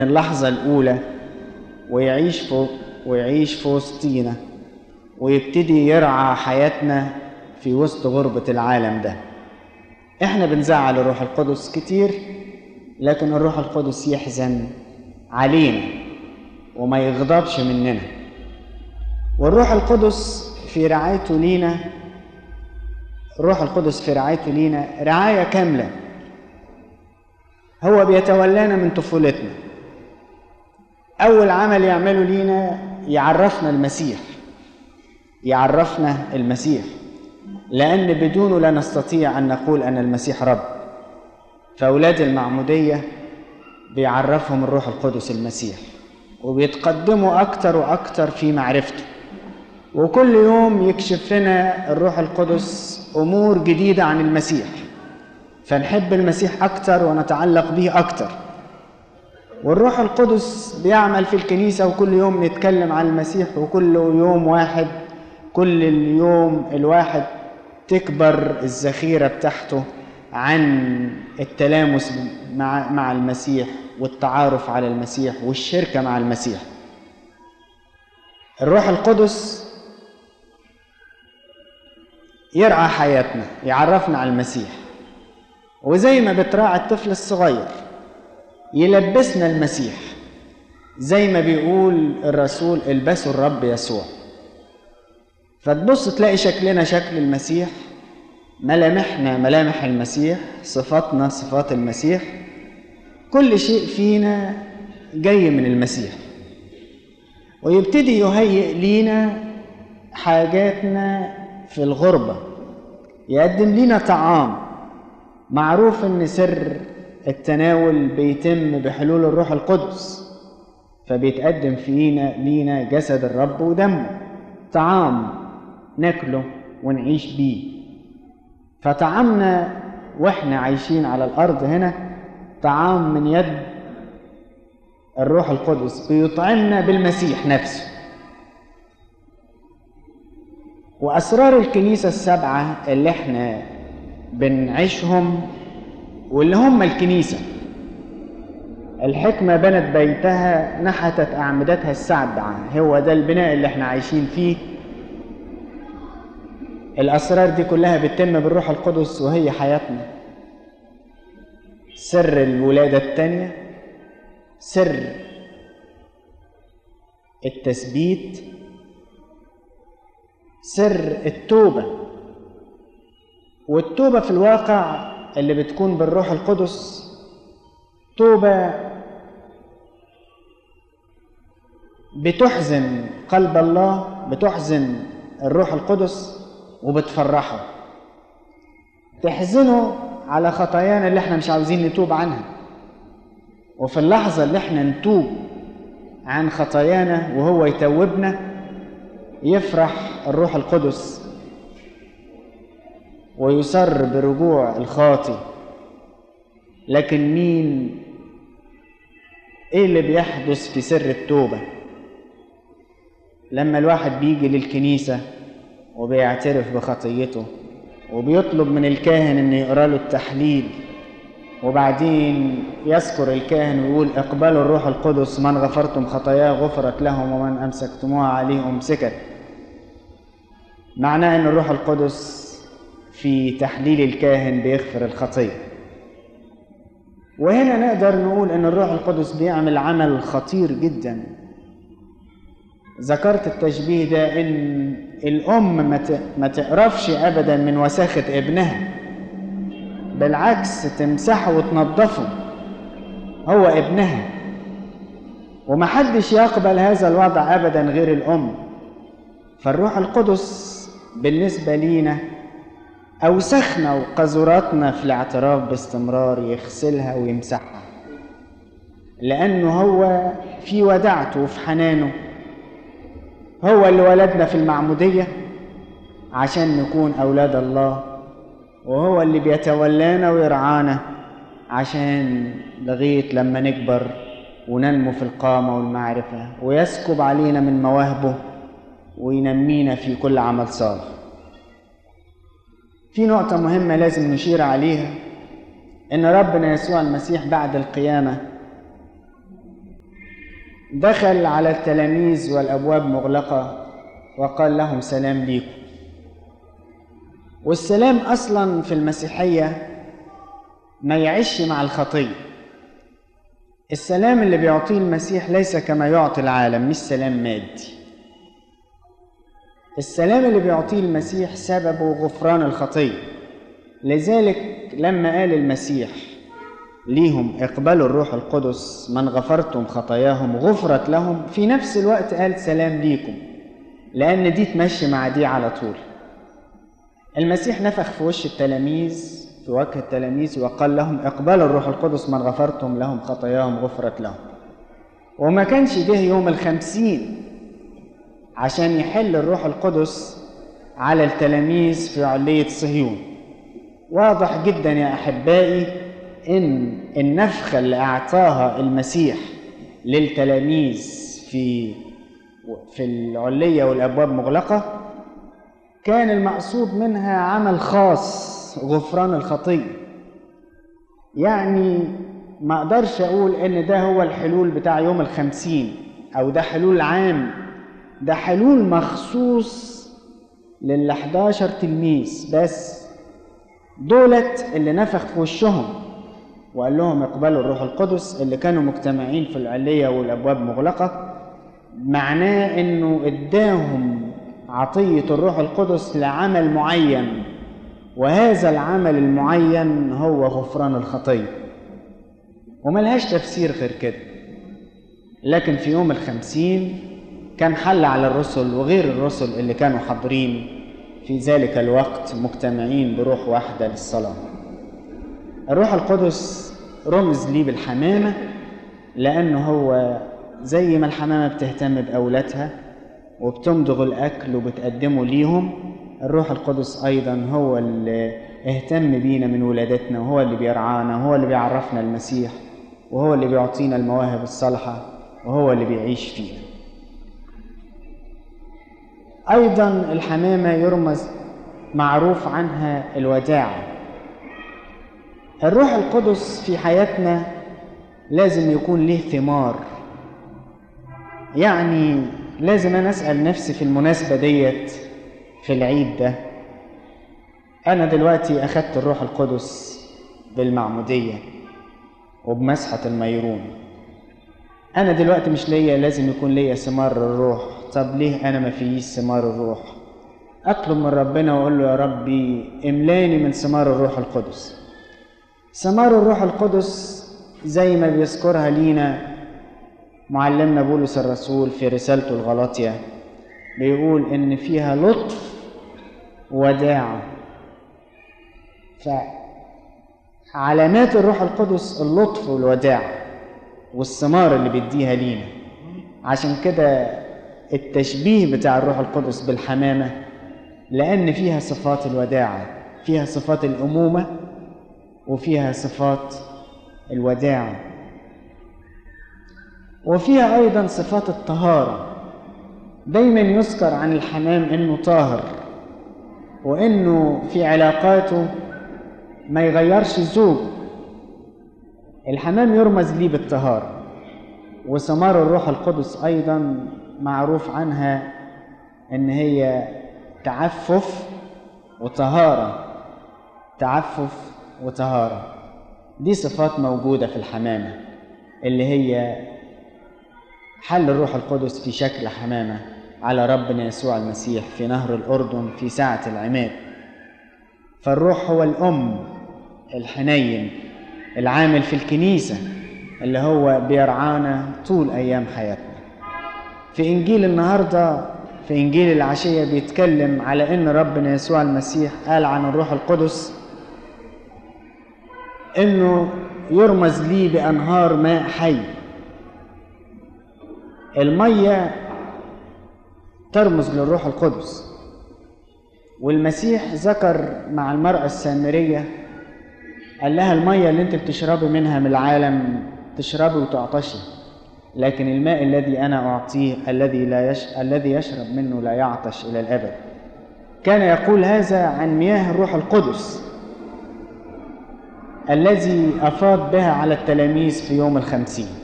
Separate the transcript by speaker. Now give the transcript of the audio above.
Speaker 1: اللحظة الأولى ويعيش فوق ويعيش في وسطينا ويبتدي يرعى حياتنا في وسط غربة العالم ده احنا بنزعل الروح القدس كتير لكن الروح القدس يحزن علينا وما يغضبش مننا والروح القدس في رعايته لينا الروح القدس في رعايته لينا رعاية كاملة هو بيتولانا من طفولتنا أول عمل يعمله لينا يعرفنا المسيح يعرفنا المسيح لأن بدونه لا نستطيع أن نقول أن المسيح رب فأولاد المعمودية بيعرفهم الروح القدس المسيح وبيتقدموا أكتر وأكتر في معرفته وكل يوم يكشف لنا الروح القدس أمور جديدة عن المسيح فنحب المسيح أكتر ونتعلق به أكتر والروح القدس بيعمل في الكنيسة وكل يوم نتكلم عن المسيح وكل يوم واحد كل اليوم الواحد تكبر الذخيرة بتاعته عن التلامس مع مع المسيح والتعارف على المسيح والشركة مع المسيح الروح القدس يرعى حياتنا يعرفنا على المسيح وزي ما بتراعي الطفل الصغير يلبسنا المسيح زي ما بيقول الرسول البسوا الرب يسوع فتبص تلاقي شكلنا شكل المسيح ملامحنا ملامح المسيح صفاتنا صفات المسيح كل شيء فينا جاي من المسيح ويبتدي يهيئ لينا حاجاتنا في الغربة يقدم لنا طعام معروف ان سر التناول بيتم بحلول الروح القدس فبيتقدم فينا لينا جسد الرب ودمه طعام ناكله ونعيش بيه فطعامنا واحنا عايشين على الارض هنا طعام من يد الروح القدس بيطعمنا بالمسيح نفسه واسرار الكنيسه السبعه اللي احنا بنعيشهم واللي هم الكنيسه الحكمه بنت بيتها نحتت اعمدتها السبعه هو ده البناء اللي احنا عايشين فيه الاسرار دي كلها بتتم بالروح القدس وهي حياتنا سر الولاده الثانيه سر التثبيت سر التوبه والتوبه في الواقع اللي بتكون بالروح القدس توبه بتحزن قلب الله بتحزن الروح القدس وبتفرحه تحزنه على خطايانا اللي احنا مش عاوزين نتوب عنها وفي اللحظة اللي احنا نتوب عن خطايانا وهو يتوبنا يفرح الروح القدس ويسر برجوع الخاطي لكن مين ايه اللي بيحدث في سر التوبة لما الواحد بيجي للكنيسة وبيعترف بخطيته وبيطلب من الكاهن انه يقرا له التحليل وبعدين يذكر الكاهن ويقول اقبلوا الروح القدس من غفرتم خطاياه غفرت لهم ومن امسكتموها عليه امسكت معناه ان الروح القدس في تحليل الكاهن بيغفر الخطيه وهنا نقدر نقول ان الروح القدس بيعمل عمل خطير جدا ذكرت التشبيه ده ان الام ما تقرفش ابدا من وساخه ابنها بالعكس تمسحه وتنظفه هو ابنها ومحدش يقبل هذا الوضع ابدا غير الام فالروح القدس بالنسبه لينا اوسخنا وقذوراتنا في الاعتراف باستمرار يغسلها ويمسحها لانه هو في ودعته وفي حنانه هو اللي ولدنا في المعمودية عشان نكون أولاد الله وهو اللي بيتولانا ويرعانا عشان لغاية لما نكبر وننمو في القامة والمعرفة ويسكب علينا من مواهبه وينمينا في كل عمل صالح في نقطة مهمة لازم نشير عليها إن ربنا يسوع المسيح بعد القيامة دخل على التلاميذ والأبواب مغلقة وقال لهم سلام ليكم والسلام أصلا في المسيحية ما يعيش مع الخطية السلام اللي بيعطيه المسيح ليس كما يعطي العالم مش سلام مادي السلام اللي بيعطيه المسيح سببه غفران الخطية لذلك لما قال المسيح ليهم اقبلوا الروح القدس من غفرتم خطاياهم غفرت لهم في نفس الوقت قال سلام ليكم لأن دي تمشي مع دي على طول المسيح نفخ في وش التلاميذ في وجه التلاميذ وقال لهم اقبلوا الروح القدس من غفرتم لهم خطاياهم غفرت لهم وما كانش جه يوم الخمسين عشان يحل الروح القدس على التلاميذ في علية صهيون واضح جدا يا أحبائي إن النفخة اللي أعطاها المسيح للتلاميذ في في العلية والأبواب مغلقة كان المقصود منها عمل خاص غفران الخطية يعني ما اقدرش اقول ان ده هو الحلول بتاع يوم الخمسين او ده حلول عام ده حلول مخصوص لل 11 تلميذ بس دولت اللي نفخ في وشهم وقال لهم اقبلوا الروح القدس اللي كانوا مجتمعين في العلية والابواب مغلقة معناه انه اداهم عطية الروح القدس لعمل معين وهذا العمل المعين هو غفران الخطية وملهاش تفسير غير كده لكن في يوم الخمسين كان حل على الرسل وغير الرسل اللي كانوا حاضرين في ذلك الوقت مجتمعين بروح واحدة للصلاة الروح القدس رمز ليه بالحمامة لأنه هو زي ما الحمامة بتهتم بأولادها وبتمضغ الأكل وبتقدمه ليهم الروح القدس أيضا هو اللي اهتم بينا من ولادتنا وهو اللي بيرعانا وهو اللي بيعرفنا المسيح وهو اللي بيعطينا المواهب الصالحة وهو اللي بيعيش فينا أيضا الحمامة يرمز معروف عنها الوداعة الروح القدس في حياتنا لازم يكون له ثمار يعني لازم أنا أسأل نفسي في المناسبة ديت في العيد ده أنا دلوقتي أخدت الروح القدس بالمعمودية وبمسحة الميرون أنا دلوقتي مش ليا لازم يكون ليا ثمار الروح طب ليه أنا ما فيش ثمار الروح أطلب من ربنا وأقول له يا ربي املاني من ثمار الروح القدس ثمار الروح القدس زي ما بيذكرها لينا معلمنا بولس الرسول في رسالته الغلاطية بيقول إن فيها لطف وداعة فعلامات الروح القدس اللطف والوداعة والثمار اللي بيديها لينا عشان كده التشبيه بتاع الروح القدس بالحمامة لأن فيها صفات الوداعة فيها صفات الأمومة وفيها صفات الوداعة وفيها أيضا صفات الطهارة دايما يذكر عن الحمام إنه طاهر وإنه في علاقاته ما يغيرش زوجه الحمام يرمز ليه بالطهارة وثمار الروح القدس أيضا معروف عنها إن هي تعفف وطهارة تعفف وطهارة دي صفات موجودة في الحمامة اللي هي حل الروح القدس في شكل حمامة على ربنا يسوع المسيح في نهر الأردن في ساعة العماد فالروح هو الأم الحنين العامل في الكنيسة اللي هو بيرعانا طول أيام حياتنا في إنجيل النهاردة في إنجيل العشية بيتكلم على إن ربنا يسوع المسيح قال عن الروح القدس إنه يرمز لي بأنهار ماء حي المية ترمز للروح القدس والمسيح ذكر مع المرأة السامرية قال لها المية اللي انت بتشربي منها من العالم تشربي وتعطشي لكن الماء الذي انا اعطيه الذي لا يش... الذي يشرب منه لا يعطش الى الابد كان يقول هذا عن مياه الروح القدس الذي افاض بها على التلاميذ في يوم الخمسين